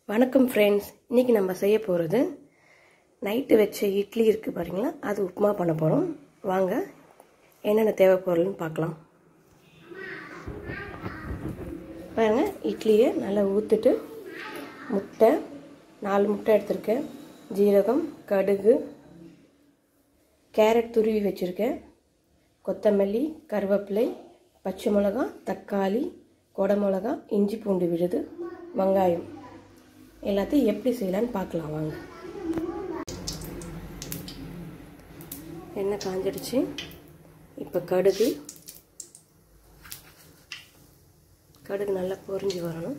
வணக்கம் ஃப்ரெண்ட்ஸ் இன்றைக்கி நம்ம செய்ய போகிறது நைட்டு வச்ச இட்லி இருக்குது பாருங்களா அது உப்புமா பண்ண போகிறோம் வாங்க என்னென்ன தேவை பொருள்னு பார்க்கலாம் பாருங்கள் இட்லியை நல்லா ஊற்றிட்டு முட்டை நாலு முட்டை எடுத்திருக்கேன் ஜீரகம் கடுகு கேரட் துருவி வச்சுருக்கேன் கொத்தமல்லி கருவேப்பிலை பச்சை மிளகா தக்காளி கொடை மிளகா இஞ்சி பூண்டு விழுது வெங்காயம் எல்லாத்தையும் எப்படி செய்யலான்னு பார்க்கலாம் வாங்க எண்ணெய் காஞ்சிடுச்சு இப்போ கடுகு கடுகு நல்லா பொரிஞ்சு வரணும்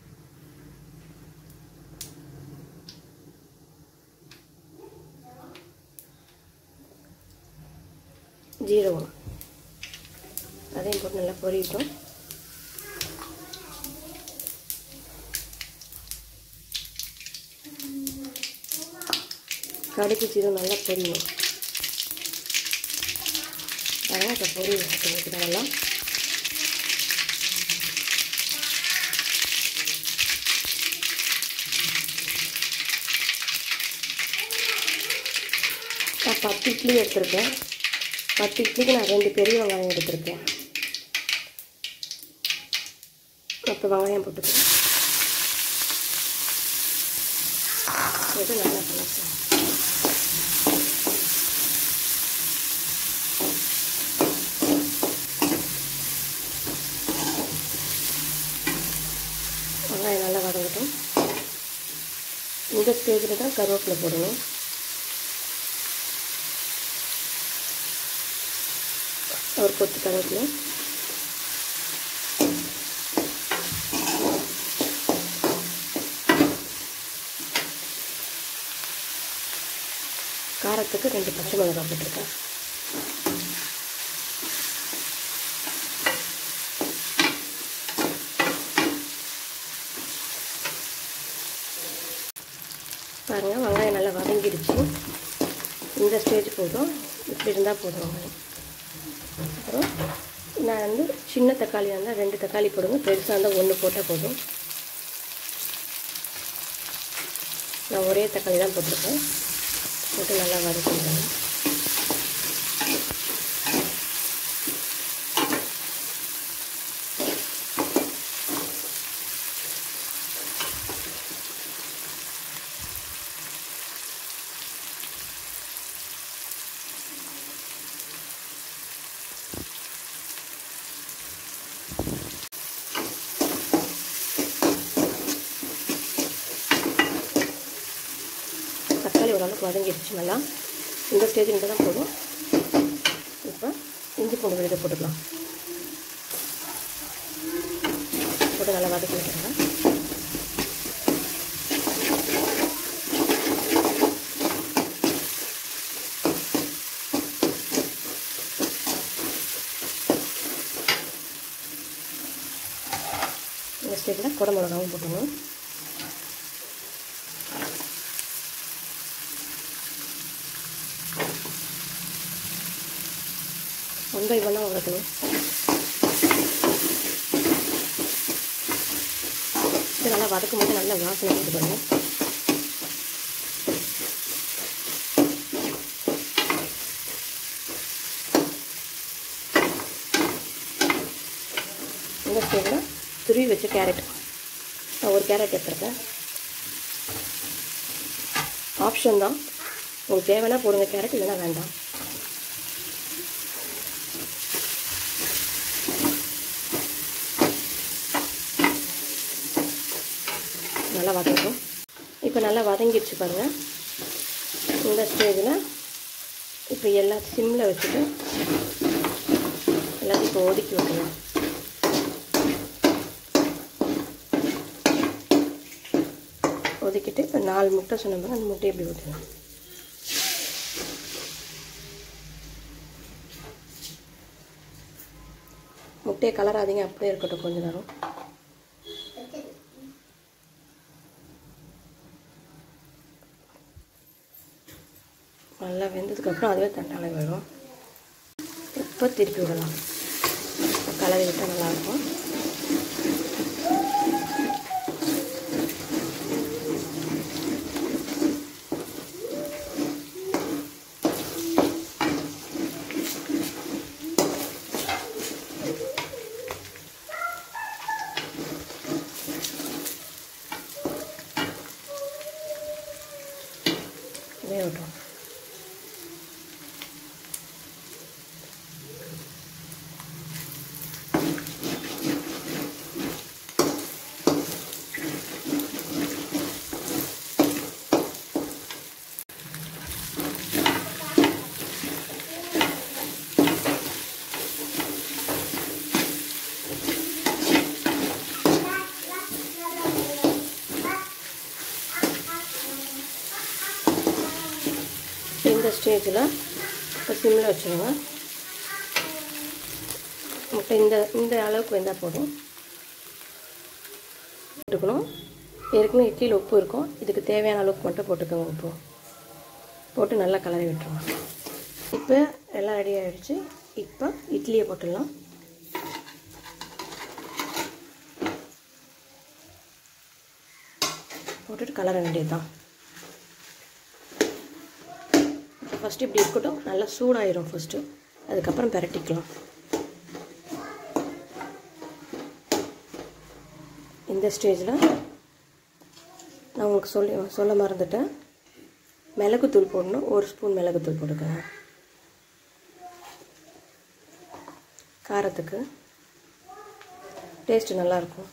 ஜீரகம் அதையும் போட்டு நல்லா பொரியட்டும் கடுகு ஜீரகம் நல்லா பொரியணும் அதனால் இப்போ பொரிய வச்சுட்டு நல்லா நான் பத்து இட்லி எடுத்திருக்கேன் பத்து இட்லிக்கு நான் ரெண்டு பெரிய வெங்காயம் எடுத்திருக்கேன் இப்போ வெங்காயம் போட்டுக்கிறேன் போட்டு நல்லா கலக்கலாம் வெங்காயம் நல்லா வதங்கட்டும் இந்த ஸ்டேஜில் தான் கருவேப்பிலை போடணும் ஒரு கொத்து கருவேப்பிலை காரத்துக்கு ரெண்டு பச்சை மிளகாய் போட்டிருக்கேன் பாருங்கள் வெங்காயம் நல்லா வதங்கிடுச்சு இந்த ஸ்டேஜ் போதும் இப்படி இருந்தால் போதும் வெங்காயம் அப்புறம் நான் வந்து சின்ன தக்காளியாக இருந்தால் ரெண்டு தக்காளி போடுங்க பெருசாக இருந்தால் ஒன்று போட்டால் போதும் நான் ஒரே தக்காளி தான் போட்டிருக்கேன் போட்டு நல்லா வதக்கிடுறேன் தக்காளி ஓரளவுக்கு வதங்கிடுச்சு நல்லா இந்த ஸ்டேஜ் இங்கே தான் போதும் இப்போ இஞ்சி பூண்டு விழுத போட்டுக்கலாம் போட்டு நல்லா வதக்கி வைக்கிறேங்க இந்த ஸ்டேஜில் குடை மிளகாவும் போட்டுக்கணும் ஒன் பை ஒன்னாக வளர்க்கணும் இது நல்லா வதக்கும் போது நல்லா வாசனை இது பண்ணும் இந்த ஸ்டேஜில் துருவி வச்ச கேரட் நான் ஒரு கேரட் எடுத்துருக்கேன் ஆப்ஷன் தான் உங்களுக்கு தேவைன்னா போடுங்க கேரட் இல்லைன்னா வேண்டாம் நல்லா வதங்கும் இப்போ நல்லா வதங்கிடுச்சு பாருங்கள் இந்த ஸ்டேஜில் இப்போ எல்லாத்தையும் சிம்மில் வச்சுட்டு எல்லாத்தையும் இப்போ ஒதுக்கி வைக்கலாம் ஒதுக்கிட்டு இப்போ நாலு முட்டை சொன்ன அந்த முட்டையை எப்படி ஊற்றலாம் முட்டையை கலராதிங்க அப்படியே இருக்கட்டும் கொஞ்ச நேரம் நல்லா வெந்ததுக்கப்புறம் அதுவே தட்டாலை வரும் இப்போ திருப்பி விடலாம் கலரி விட்டால் நல்லாயிருக்கும் வேகட்டும் இந்த ஸ்டேஜில் இப்போ சிம்மில் வச்சுருங்க முட்டை இந்த இந்த அளவுக்கு வெந்தால் போதும் போட்டுக்கணும் ஏற்கனவே இட்லியில் உப்பு இருக்கும் இதுக்கு தேவையான அளவுக்கு மட்டும் போட்டுக்கோங்க உப்பு போட்டு நல்லா கலரி விட்டுருங்க இப்போ எல்லாம் ரெடி ஆகிடுச்சு இப்போ இட்லியை போட்டுடலாம் போட்டுட்டு கலர வேண்டியது தான் ஃபஸ்ட்டு இப்படி இருக்கட்டும் நல்லா சூடாயிரும் ஃபஸ்ட்டு அதுக்கப்புறம் பிரட்டிக்கலாம் இந்த ஸ்டேஜில் நான் உங்களுக்கு சொல்லி சொல்ல மறந்துட்டேன் மிளகுத்தூள் போடணும் ஒரு ஸ்பூன் மிளகுத்தூள் போட்டுக்கோங்க காரத்துக்கு டேஸ்ட்டு நல்லாயிருக்கும்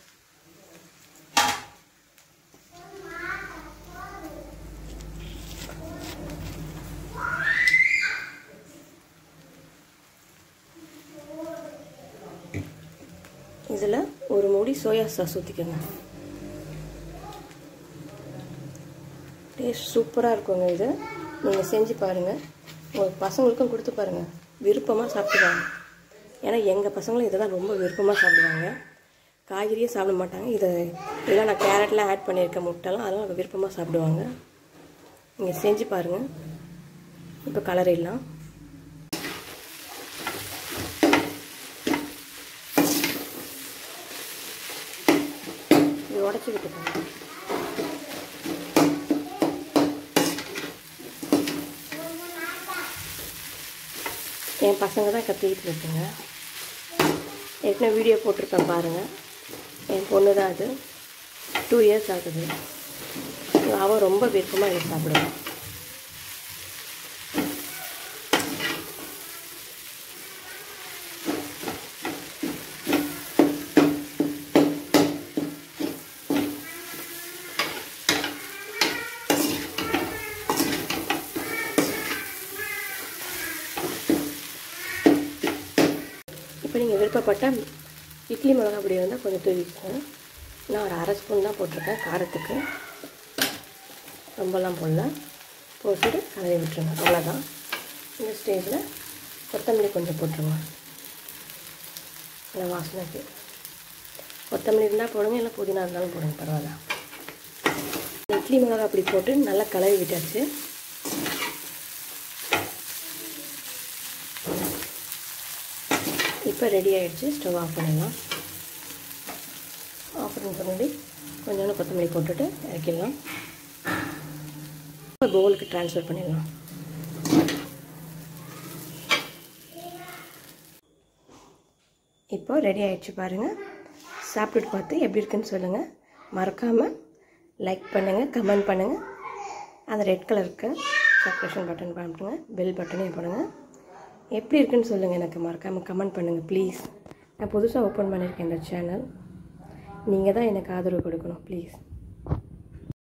இதில் ஒரு மூடி சோயா சாஸ் ஊற்றிக்கோங்க டேஸ்ட் சூப்பராக இருக்குங்க இது நீங்கள் செஞ்சு பாருங்கள் உங்கள் பசங்களுக்கும் கொடுத்து பாருங்கள் விருப்பமாக சாப்பிடுவாங்க ஏன்னா எங்கள் பசங்களும் இதை தான் ரொம்ப விருப்பமாக சாப்பிடுவாங்க காய்கறியே சாப்பிட மாட்டாங்க இதை இதெல்லாம் நான் கேரட்லாம் ஆட் பண்ணியிருக்கேன் முட்டைலாம் அதெல்லாம் அவங்க விருப்பமாக சாப்பிடுவாங்க நீங்கள் செஞ்சு பாருங்கள் இப்போ கலரிடலாம் இது உடச்சி விட்டுக்கோங்க என் பசங்க தான் கத்திக்கிட்டு இருக்குங்க ஏற்கனவே வீடியோ போட்டிருப்பேன் பாருங்கள் என் பொண்ணு தான் அது டூ இயர்ஸ் ஆகுது அவள் ரொம்ப விருப்பமாக எனக்கு சாப்பிடுவான் இப்போ நீங்கள் விருப்பப்பட்ட இட்லி மிளகா பொடி இருந்தால் கொஞ்சம் தூவிக்கோங்க நான் ஒரு அரை ஸ்பூன் தான் போட்டிருக்கேன் காரத்துக்கு ரொம்பலாம் போடல போட்டுட்டு கலரி விட்டுருங்க அவ்வளோதான் இந்த ஸ்டேஜில் கொத்தமல்லி கொஞ்சம் போட்டுருங்க நல்லா வாசனைக்கு கொத்தமல்லி இருந்தால் போடுங்க இல்லை புதினா இருந்தாலும் போடுங்க பரவாயில்ல இட்லி மிளகா அப்படி போட்டு நல்லா கலரி விட்டாச்சு இப்போ ரெடி ஆகிடுச்சு ஸ்டவ் ஆஃப் பண்ணிடலாம் ஆஃப் பண்ணி பண்ணி கொஞ்சோண்டு கொத்தமல்லி போட்டுட்டு இறக்கிடலாம் இப்போ பவுலுக்கு ட்ரான்ஸ்ஃபர் பண்ணிடலாம் இப்போ ரெடி ஆகிடுச்சு பாருங்கள் சாப்பிட்டுட்டு பார்த்து எப்படி இருக்குன்னு சொல்லுங்கள் மறக்காமல் லைக் பண்ணுங்கள் கமெண்ட் பண்ணுங்கள் அந்த ரெட் கலருக்கு சப்ஸ்கிரிப்ஷன் பட்டன் பண்ணுங்க பெல் பட்டனையும் போடுங்க எப்படி இருக்குன்னு சொல்லுங்கள் எனக்கு மறக்காமல் கமெண்ட் பண்ணுங்கள் ப்ளீஸ் நான் புதுசாக ஓப்பன் பண்ணியிருக்கேன் இந்த சேனல் நீங்கள் தான் எனக்கு ஆதரவு கொடுக்கணும் ப்ளீஸ்